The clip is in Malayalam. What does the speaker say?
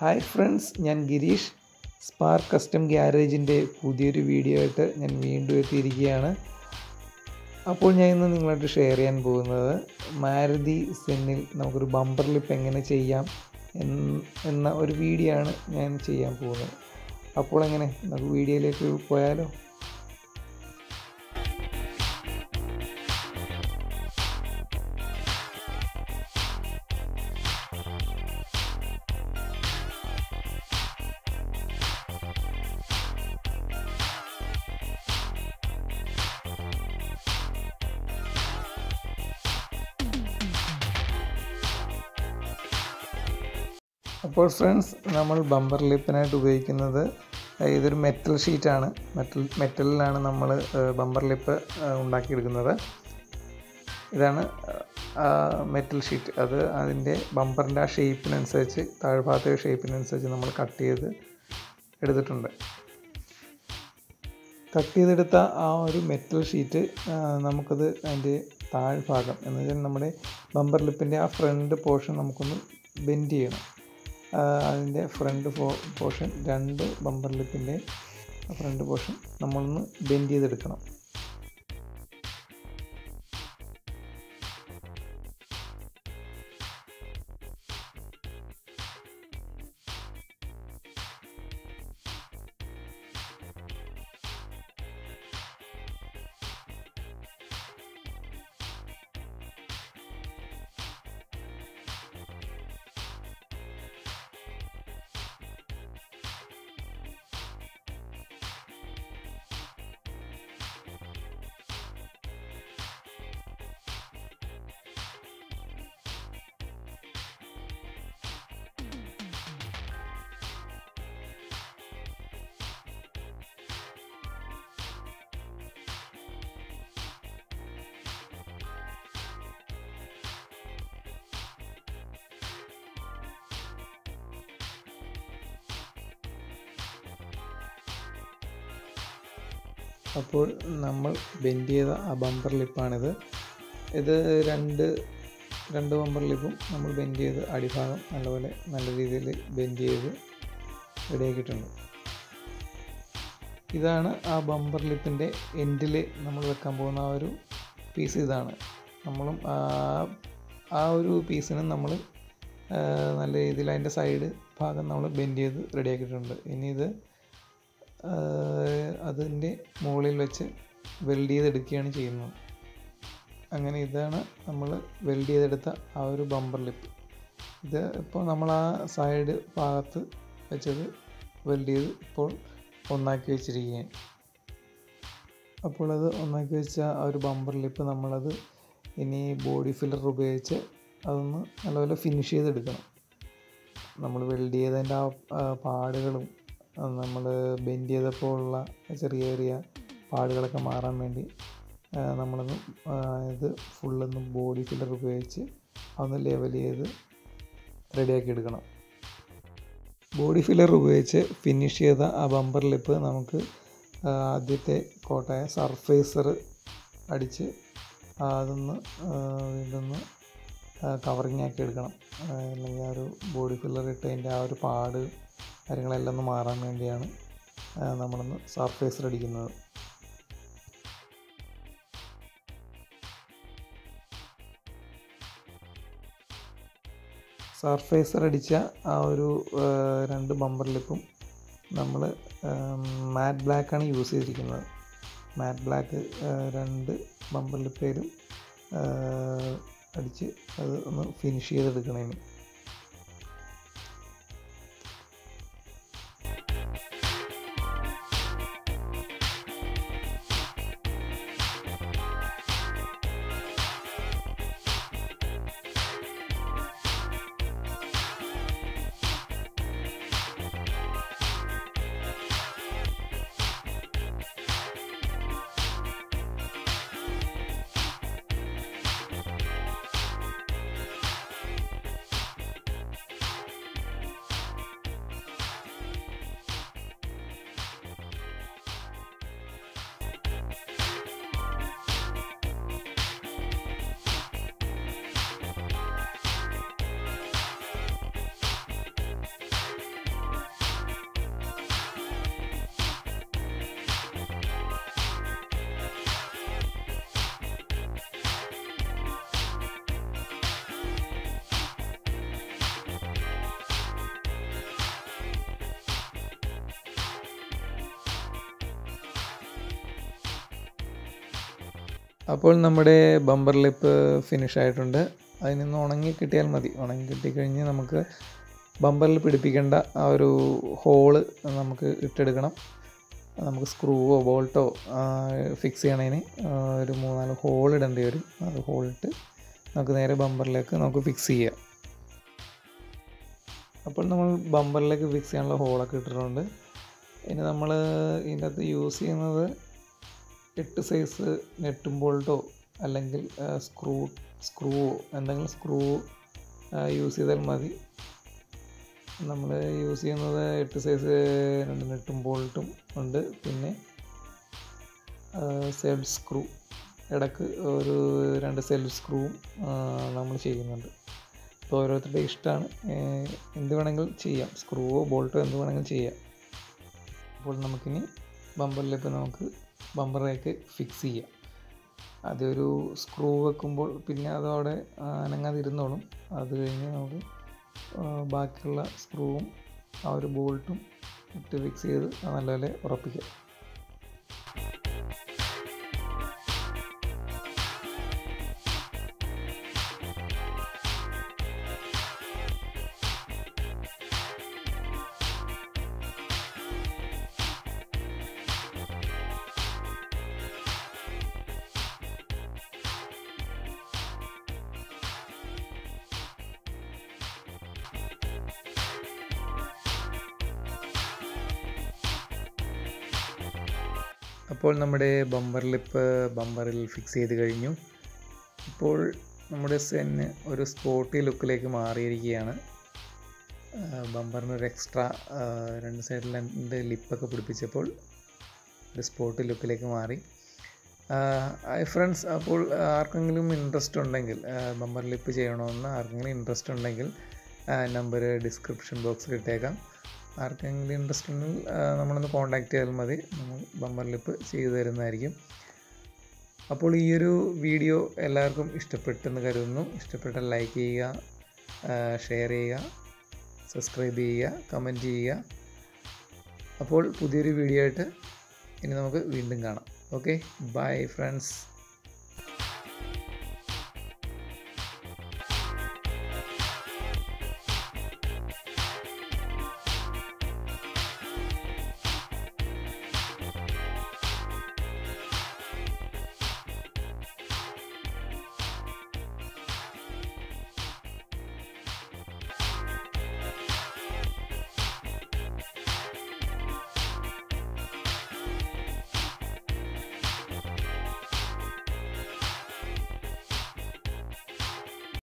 ഹായ് ഫ്രണ്ട്സ് ഞാൻ ഗിരീഷ് സ്പാർക്ക് കസ്റ്റം ഗ്യാരേജിൻ്റെ പുതിയൊരു വീഡിയോ ആയിട്ട് ഞാൻ വീണ്ടും എത്തിയിരിക്കുകയാണ് അപ്പോൾ ഞാൻ ഇന്ന് നിങ്ങളായിട്ട് ഷെയർ ചെയ്യാൻ പോകുന്നത് മാരുതി സെന്നിൽ നമുക്കൊരു ബമ്പർ ലിപ്പ് എങ്ങനെ ചെയ്യാം എന്ന് എന്ന ഒരു വീഡിയോ ആണ് ഞാൻ ചെയ്യാൻ പോകുന്നത് അപ്പോൾ എങ്ങനെ നമുക്ക് വീഡിയോയിലേക്ക് പോയാലോ അപ്പോൾ ഫ്രണ്ട്സ് നമ്മൾ ബമ്പർ ലിപ്പിനായിട്ട് ഉപയോഗിക്കുന്നത് ഇതൊരു മെറ്റൽ ഷീറ്റാണ് മെറ്റൽ മെറ്റലിലാണ് നമ്മൾ ബമ്പർ ലിപ്പ് ഉണ്ടാക്കിയെടുക്കുന്നത് ഇതാണ് മെറ്റൽ ഷീറ്റ് അത് അതിൻ്റെ ബമ്പറിൻ്റെ ആ ഷേപ്പിനനുസരിച്ച് താഴ്ഭാഗത്തെ ഷേപ്പിനനുസരിച്ച് നമ്മൾ കട്ട് ചെയ്ത് എടുത്തിട്ടുണ്ട് കട്ട് ചെയ്തെടുത്ത ആ ഒരു മെറ്റൽ ഷീറ്റ് നമുക്കത് അതിൻ്റെ താഴ്ഭാഗം എന്ന് വെച്ചാൽ നമ്മുടെ ബമ്പർ ലിപ്പിൻ്റെ ആ ഫ്രണ്ട് പോർഷൻ നമുക്കൊന്ന് ബെൻഡ് ചെയ്യണം അതിൻ്റെ ഫ്രണ്ട് പോർഷൻ രണ്ട് ബമ്പർ ലിപ്പിൻ്റെ ഫ്രണ്ട് പോർഷൻ നമ്മളൊന്ന് ബെൻഡ് ചെയ്തെടുക്കണം അപ്പോൾ നമ്മൾ ബെൻഡ് ചെയ്ത ആ ബമ്പർ ലിപ്പാണിത് ഇത് രണ്ട് രണ്ട് ബമ്പർ ലിപ്പും നമ്മൾ ബെൻഡ് ചെയ്ത് അടിഭാഗം നല്ലപോലെ നല്ല രീതിയിൽ ബെൻഡ് ചെയ്ത് റെഡിയാക്കിയിട്ടുണ്ട് ഇതാണ് ആ ബമ്പർ ലിപ്പിൻ്റെ എൻഡിൽ നമ്മൾ വെക്കാൻ പോകുന്ന ആ ഒരു പീസ് ഇതാണ് നമ്മളും ആ ഒരു പീസിന് നമ്മൾ നല്ല രീതിയിൽ അതിൻ്റെ സൈഡ് ഭാഗം നമ്മൾ ബെൻഡ് ചെയ്ത് റെഡിയാക്കിയിട്ടുണ്ട് ഇനി ഇത് അതിൻ്റെ മുകളിൽ വെച്ച് വെൽഡ് ചെയ്തെടുക്കുകയാണ് ചെയ്യുന്നത് അങ്ങനെ ഇതാണ് നമ്മൾ വെൽഡ് ചെയ്തെടുത്ത ആ ഒരു ബമ്പർ ലിപ്പ് ഇത് ഇപ്പോൾ നമ്മൾ ആ സൈഡ് ഭാഗത്ത് വെച്ചത് വെൽഡ് ചെയ്ത് ഇപ്പോൾ ഒന്നാക്കി വെച്ചിരിക്കുകയാണ് അപ്പോൾ അത് ഒന്നാക്കി വെച്ച ആ ഒരു ബമ്പർ ലിപ്പ് നമ്മളത് ഇനി ബോഡി ഫില്ലർ ഉപയോഗിച്ച് അതൊന്ന് നല്ലപോലെ ഫിനിഷ് ചെയ്തെടുക്കണം നമ്മൾ വെൽഡ് ചെയ്തതിൻ്റെ ആ പാടുകളും നമ്മൾ ബെൻഡ് ചെയ്തപ്പോൾ ഉള്ള ചെറിയ ചെറിയ പാടുകളൊക്കെ മാറാൻ വേണ്ടി നമ്മളൊന്ന് ഇത് ഫുള്ളൊന്ന് ബോഡി ഫില്ലർ ഉപയോഗിച്ച് അതൊന്ന് ലെവൽ ചെയ്ത് റെഡിയാക്കി എടുക്കണം ബോഡി ഫില്ലർ ഉപയോഗിച്ച് ഫിനിഷ് ചെയ്ത ആ ബമ്പർ ലിപ്പ് നമുക്ക് ആദ്യത്തെ കോട്ടായ സർഫേസർ അടിച്ച് അതൊന്ന് വീണ്ടും കവറിങ് ആക്കി എടുക്കണം അല്ലെങ്കിൽ ആ ഒരു ബോഡി ഫില്ലർ ഇട്ടതിൻ്റെ ആ ഒരു പാട് കാര്യങ്ങളെല്ലാം ഒന്ന് മാറാൻ വേണ്ടിയാണ് നമ്മളൊന്ന് സർഫേസർ അടിക്കുന്നത് സർഫേസർ അടിച്ച ആ ഒരു രണ്ട് ബമ്പർ ലിപ്പും നമ്മൾ മാറ്റ് ബ്ലാക്കാണ് യൂസ് ചെയ്തിരിക്കുന്നത് മാറ്റ് ബ്ലാക്ക് രണ്ട് ബമ്പർ ലിപ്പേലും അടിച്ച് അത് ഒന്ന് ഫിനിഷ് ചെയ്തെടുക്കണേന് അപ്പോൾ നമ്മുടെ ബമ്പർ ലിപ്പ് ഫിനിഷ് ആയിട്ടുണ്ട് അതിൽ നിന്ന് ഉണങ്ങി കിട്ടിയാൽ മതി ഉണങ്ങി കിട്ടിക്കഴിഞ്ഞ് നമുക്ക് ബമ്പറിൽ പിടിപ്പിക്കേണ്ട ആ ഒരു ഹോള് നമുക്ക് ഇട്ടെടുക്കണം നമുക്ക് സ്ക്രൂവോ ബോൾട്ടോ ഫിക്സ് ചെയ്യണതിന് ഒരു മൂന്നാല് ഹോൾ ഇടേണ്ടി വരും അത് ഹോളിട്ട് നമുക്ക് നേരെ ബമ്പറിലേക്ക് നമുക്ക് ഫിക്സ് ചെയ്യാം അപ്പോൾ നമ്മൾ ബമ്പറിലേക്ക് ഫിക്സ് ചെയ്യാനുള്ള ഹോളൊക്കെ ഇട്ടിട്ടുണ്ട് ഇനി നമ്മൾ ഇതിൻ്റെ അകത്ത് യൂസ് ചെയ്യുന്നത് എട്ട് സൈസ് നെട്ടും ബോൾട്ടോ അല്ലെങ്കിൽ സ്ക്രൂ സ്ക്രൂവോ എന്തെങ്കിലും സ്ക്രൂ യൂസ് ചെയ്താൽ മതി നമ്മൾ യൂസ് ചെയ്യുന്നത് എട്ട് സൈസ് രണ്ട് നെട്ടും ബോൾട്ടും ഉണ്ട് പിന്നെ സെൽഫ് സ്ക്രൂ ഇടക്ക് ഒരു രണ്ട് സെൽഫ് സ്ക്രൂവും നമ്മൾ ചെയ്യുന്നുണ്ട് അപ്പോൾ ഓരോരുത്തരുടെ ഇഷ്ടമാണ് എന്ത് വേണമെങ്കിലും ചെയ്യാം സ്ക്രൂവോ ബോൾട്ടോ എന്ത് വേണമെങ്കിലും ചെയ്യാം അപ്പോൾ നമുക്കിനി ബമ്പറിലേക്ക് നമുക്ക് ബമ്പറിലേക്ക് ഫിക്സ് ചെയ്യാം അതൊരു സ്ക്രൂ വെക്കുമ്പോൾ പിന്നെ അതവിടെ അനങ്ങാതിരുന്നോളും അത് കഴിഞ്ഞ് നമുക്ക് ബാക്കിയുള്ള സ്ക്രൂവും ആ ഒരു ബോൾട്ടും ഇട്ട് ഫിക്സ് ചെയ്ത് നല്ലപോലെ ഉറപ്പിക്കാം അപ്പോൾ നമ്മുടെ ബമ്പർ ലിപ്പ് ബമ്പറിൽ ഫിക്സ് ചെയ്ത് കഴിഞ്ഞു ഇപ്പോൾ നമ്മുടെ സെന്ന് ഒരു സ്പോർട്ടി ലുക്കിലേക്ക് മാറിയിരിക്കുകയാണ് ബമ്പറിന് ഒരു എക്സ്ട്രാ രണ്ട് സൈഡിൽ രണ്ട് ലിപ്പൊക്കെ പിടിപ്പിച്ചപ്പോൾ ഒരു സ്പോർട്ടി ലുക്കിലേക്ക് മാറി ഫ്രണ്ട്സ് അപ്പോൾ ആർക്കെങ്കിലും ഇൻട്രസ്റ്റ് ഉണ്ടെങ്കിൽ ബമ്പർ ലിപ്പ് ചെയ്യണമെന്ന് ആർക്കെങ്കിലും ഇൻട്രസ്റ്റ് ഉണ്ടെങ്കിൽ നമ്പർ ഡിസ്ക്രിപ്ഷൻ ബോക്സിൽ ഇട്ടേക്കാം ആർക്കെങ്കിലും ഇൻട്രസ്റ്റ് ഉണ്ടെങ്കിൽ നമ്മളൊന്ന് കോൺടാക്ട് ചെയ്താൽ മതി നമ്മൾ ബമ്പർ ലിപ്പ് ചെയ്തു തരുന്നതായിരിക്കും അപ്പോൾ ഈ ഒരു വീഡിയോ എല്ലാവർക്കും ഇഷ്ടപ്പെട്ടെന്ന് കരുതുന്നു ഇഷ്ടപ്പെട്ടാൽ ലൈക്ക് ചെയ്യുക ഷെയർ ചെയ്യുക സബ്സ്ക്രൈബ് ചെയ്യുക കമൻറ്റ് ചെയ്യുക അപ്പോൾ പുതിയൊരു വീഡിയോ ആയിട്ട് ഇനി നമുക്ക് വീണ്ടും കാണാം ഓക്കെ ബൈ ഫ്രണ്ട്സ്